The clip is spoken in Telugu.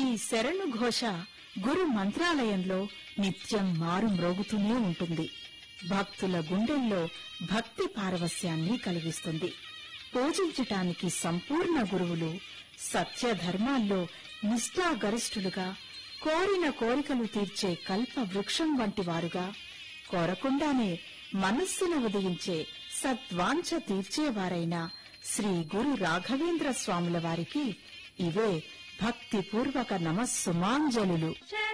శరణు ఘోష గురు మంత్రాలయంలో నిత్యం మారుమ్రోగుతూనే ఉంటుంది భక్తుల గుండెల్లో భక్తి పారవస్యాన్ని కలిగిస్తుంది పూజించటానికి సంపూర్ణ గురువులు సత్య ధర్మాల్లో నిష్ఠాగరిష్ఠులుగా కోరిన కోరికలు తీర్చే కల్ప వృక్షం వంటి వారుగా కోరకుండానే మనస్సును ఉదయించే సద్వాంఛ తీర్చేవారైన శ్రీ గురు రాఘవేంద్ర స్వాముల వారికి ఇవే భక్తిపూర్వక నమస్సుమాంజలులు శరణు